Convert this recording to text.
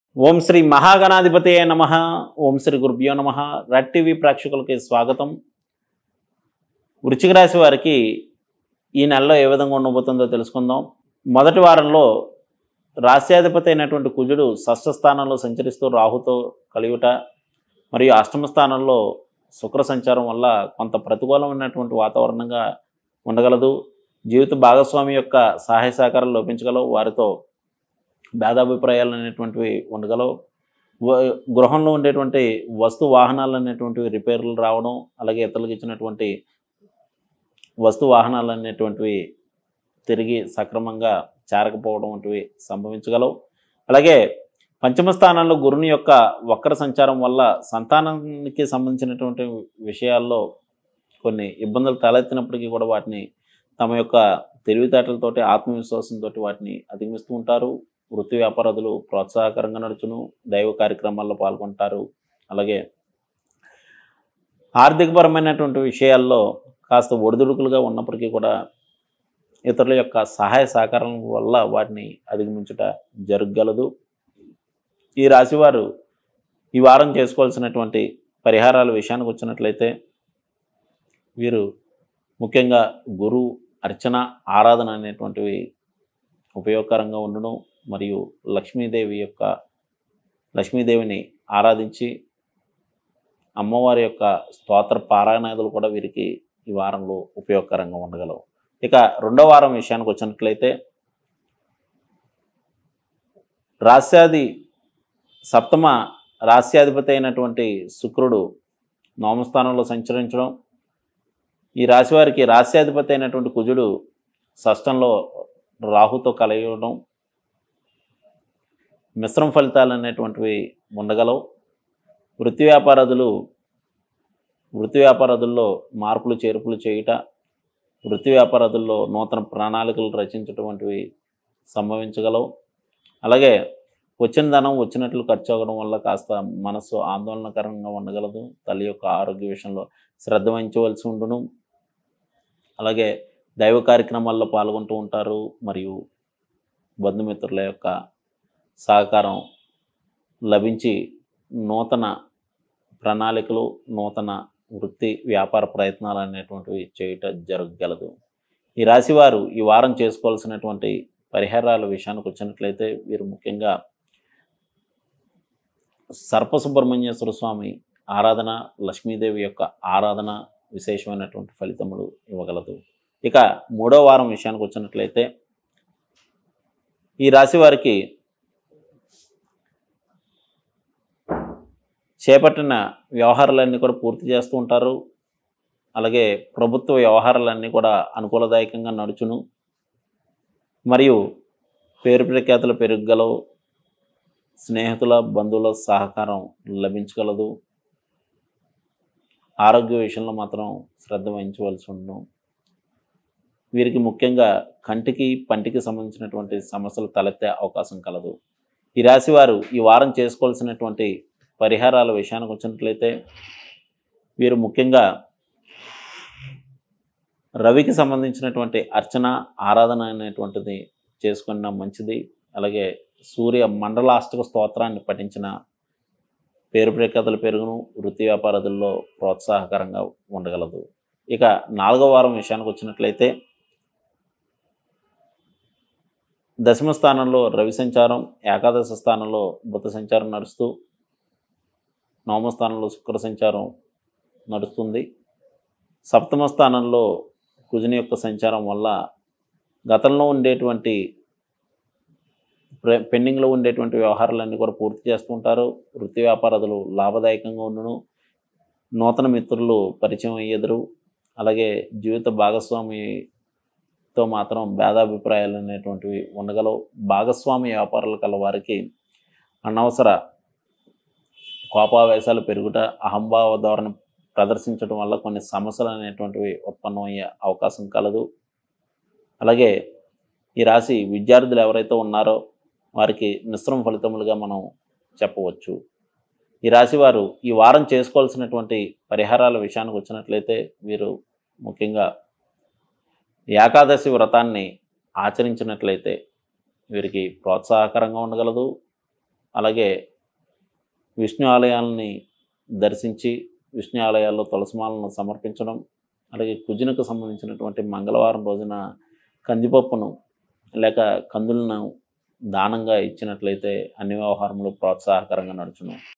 ఓం శ్రీ మహాగణాధిపతయ నమ ఓం శ్రీ గురుభ్యో నమ రెడ్ టీవీ ప్రేక్షకులకి స్వాగతం వృశ్చిక రాశి వారికి ఈ నెలలో ఏ విధంగా ఉండబోతుందో తెలుసుకుందాం మొదటి వారంలో రాశ్యాధిపతి అయినటువంటి కుజుడు షష్ఠ స్థానంలో సంచరిస్తూ రాహుతో కలియుట మరియు అష్టమ స్థానంలో శుక్ర సంచారం వల్ల కొంత ప్రతికూలమైనటువంటి వాతావరణంగా ఉండగలదు జీవిత భాగస్వామి యొక్క సహాయ సహకారాలు లోపించగలవు వారితో భేదాభిప్రాయాలు అనేటువంటివి ఉండగలవు వ- గృహంలో ఉండేటువంటి వస్తు వాహనాలు అనేటువంటివి రిపేర్లు రావడం అలాగే ఇతరులకు ఇచ్చినటువంటి వస్తు వాహనాలు అనేటువంటివి తిరిగి సక్రమంగా చేరకపోవడం వంటివి సంభవించగలవు అలాగే పంచమ స్థానంలో గురుని యొక్క వక్ర సంచారం వల్ల సంతానానికి సంబంధించినటువంటి విషయాల్లో కొన్ని ఇబ్బందులు తలెత్తినప్పటికీ కూడా వాటిని తమ యొక్క తెలివితేటలతోటి ఆత్మవిశ్వాసంతో వాటిని అధిగమిస్తూ ఉంటారు వృత్తి వ్యాపారాదులు ప్రోత్సాహకరంగా నడుచును దైవ కార్యక్రమాల్లో పాల్గొంటారు అలాగే ఆర్థికపరమైనటువంటి విషయాల్లో కాస్త ఒడిదుడుకులుగా ఉన్నప్పటికీ కూడా ఇతరుల యొక్క సహాయ సహకారం వల్ల వాటిని అధిగమించుట జరగగలదు ఈ రాశివారు ఈ వారం చేసుకోవాల్సినటువంటి పరిహారాల విషయానికి వచ్చినట్లయితే వీరు ముఖ్యంగా గురు అర్చన ఆరాధన అనేటువంటివి ఉపయోగకరంగా ఉండడం మరియు లక్ష్మీదేవి యొక్క లక్ష్మీదేవిని ఆరాధించి అమ్మవారి యొక్క స్తోత్ర పారాయణాదులు కూడా వీరికి ఈ వారంలో ఉపయోగకరంగా ఉండగలవు ఇక రెండో వారం విషయానికి వచ్చినట్లయితే రాస్యాది సప్తమ రాస్యాధిపతి అయినటువంటి శుక్రుడు నవమస్థానంలో సంచరించడం ఈ రాశి వారికి రాస్యాధిపతి అయినటువంటి కుజుడు షష్టంలో రాహుతో కలయడం మిశ్రమ ఫలితాలు అనేటువంటివి ఉండగలవు వృత్తి వ్యాపారాదులు వృత్తి వ్యాపారాదుల్లో మార్పులు చేర్పులు చేయుట వృత్తి వ్యాపారాదుల్లో నూతన ప్రణాళికలు రచించడం వంటివి సంభవించగలవు అలాగే వచ్చిన ధనం వచ్చినట్లు ఖర్చు అవ్వడం వల్ల కాస్త మనసు ఆందోళనకరంగా ఉండగలదు తల్లి యొక్క ఆరోగ్య విషయంలో శ్రద్ధ వహించవలసి ఉండును అలాగే దైవ కార్యక్రమాల్లో పాల్గొంటూ ఉంటారు మరియు బంధుమిత్రుల యొక్క సహకారం లభించి నూతన ప్రణాళికలు నూతన వృత్తి వ్యాపార ప్రయత్నాలు అనేటువంటివి చేయటం జరగగలదు ఈ రాశివారు ఈ వారం చేసుకోవాల్సినటువంటి పరిహారాల విషయానికి వచ్చినట్లయితే వీరు ముఖ్యంగా సర్పసుబ్రహ్మణ్యేశ్వర స్వామి ఆరాధన లక్ష్మీదేవి యొక్క ఆరాధన విశేషమైనటువంటి ఫలితములు ఇవ్వగలదు ఇక మూడో వారం విషయానికి వచ్చినట్లయితే ఈ రాశి వారికి చేపట్టిన వ్యవహారాలన్నీ కూడా పూర్తి చేస్తూ ఉంటారు అలాగే ప్రభుత్వ వ్యవహారాలన్నీ కూడా అనుకూలదాయకంగా నడుచును మరియు పేరు ప్రఖ్యాతులు పెరగగలవు స్నేహితుల బంధువుల సహకారం లభించగలదు ఆరోగ్య విషయంలో మాత్రం శ్రద్ధ వహించవలసి ఉండను వీరికి ముఖ్యంగా కంటికి పంటికి సంబంధించినటువంటి సమస్యలు తలెత్తే అవకాశం కలదు ఈ రాశి వారు ఈ వారం చేసుకోవాల్సినటువంటి పరిహారాల విషయానికి వచ్చినట్లయితే వీరు ముఖ్యంగా రవికి సంబంధించినటువంటి అర్చన ఆరాధన అనేటువంటిది చేసుకున్న మంచిది అలాగే సూర్య మండలాష్టక స్తోత్రాన్ని పఠించిన పేరు ప్రఖ్యాతుల పెరుగును వృత్తి వ్యాపారాదుల్లో ప్రోత్సాహకరంగా ఉండగలదు ఇక నాలుగో వారం విషయానికి వచ్చినట్లయితే దశమ స్థానంలో రవి సంచారం ఏకాదశ స్థానంలో బుధ సంచారం నడుస్తూ నవమ స్థానంలో శుక్ర సంచారం నడుస్తుంది సప్తమ స్థానంలో కుజుని యొక్క సంచారం వల్ల గతంలో ఉండేటువంటి ప్రె- పెండింగ్లో ఉండేటువంటి వ్యవహారాలన్నీ కూడా పూర్తి చేస్తుంటారు వృత్తి వ్యాపారాదులు లాభదాయకంగా ఉండను నూతన మిత్రులు పరిచయం అయ్యేదరు అలాగే జీవిత భాగస్వామితో మాత్రం భేదాభిప్రాయాలు అనేటువంటివి ఉండగలవు భాగస్వామి వ్యాపారాలు కల వారికి అనవసర కోపావేశాలు పెరుగుట అహంభావ ధోరణి ప్రదర్శించడం వల్ల కొన్ని సమస్యలు అనేటువంటివి ఉత్పన్నమయ్యే అవకాశం కలదు అలాగే ఈ రాశి విద్యార్థులు ఎవరైతే ఉన్నారో వారికి మిశ్రమ ఫలితములుగా మనం చెప్పవచ్చు ఈ రాశి వారు ఈ వారం చేసుకోవాల్సినటువంటి పరిహారాల విషయానికి వచ్చినట్లయితే వీరు ముఖ్యంగా ఏకాదశి వ్రతాన్ని ఆచరించినట్లయితే వీరికి ప్రోత్సాహకరంగా ఉండగలదు అలాగే విష్ణు ఆలయాలని దర్శించి విష్ణు ఆలయాల్లో తులసిమాలను సమర్పించడం అలాగే కుజునకు సంబంధించినటువంటి మంగళవారం రోజున కందిపప్పును లేక కందులను దానంగా ఇచ్చినట్లయితే అన్ని వ్యవహారములు ప్రోత్సాహకరంగా నడుచును